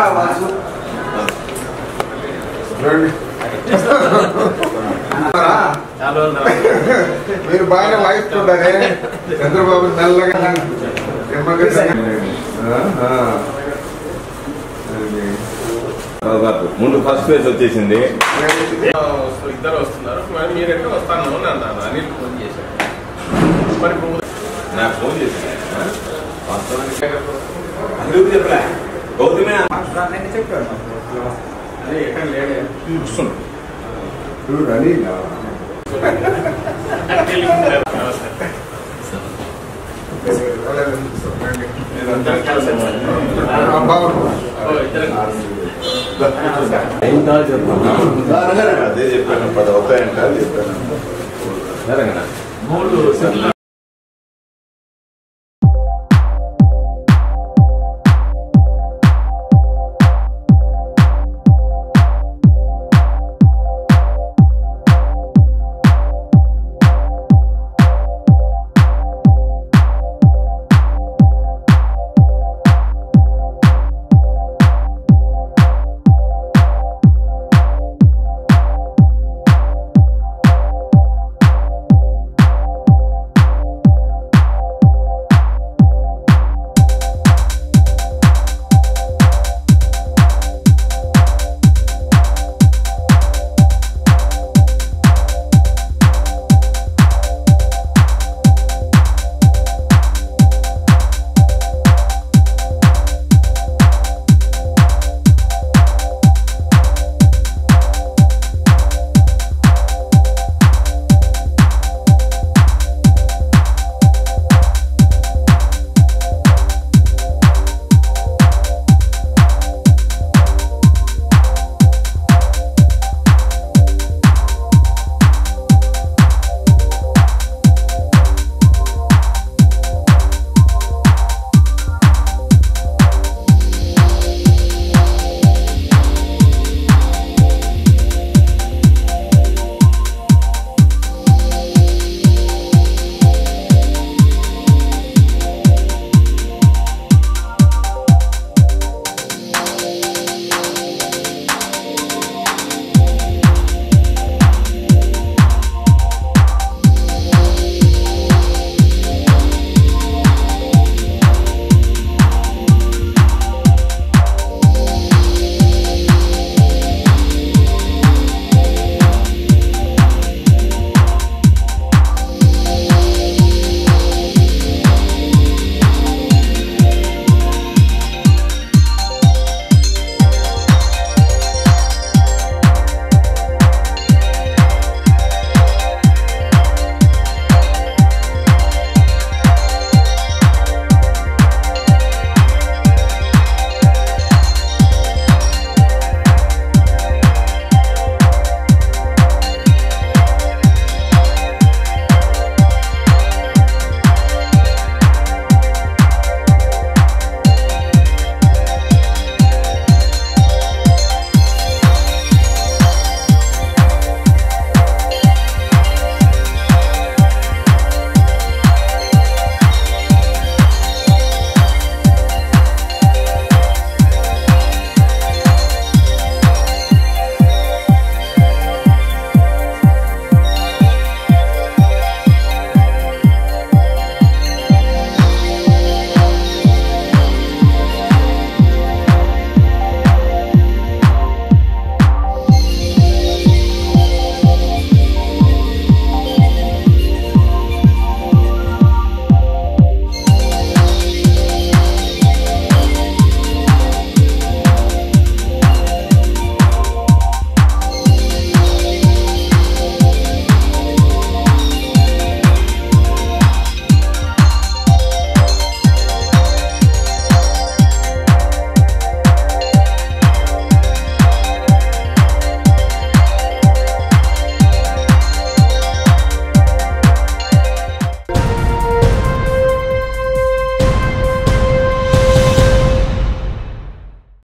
వాసు రండి. చాలా రోజుల తర్వాత. మీరు బాగానే వాయిస్తుంటారే చంద్రబాబు మెల్లగా నిమ్మగా ఆ, ఆ. అది. దాదాపు ముందు ఫస్ట్ ఫేజ్ వచ్చేసింది ఆ, వస్తు- ఇద్దరు వస్తున్నారు మరి మీరు ఎట్లా వస్తాను అని అన్నాను అనిల్ ఫోన్ చేశాను మరి ఇప్పుడు నాకు ఫోన్ చేసింది వాస్తవానికి అందరూ చెప్పలే గౌతమే అదే ఎక్కడ లేడే చూడు అని నమస్తే రండి. కలిసి ఆ, బాగుంది. ఓ, ఇద్దరు అదే చెప్పాను పది అవుతాయంట అది చెప్పాను మూడు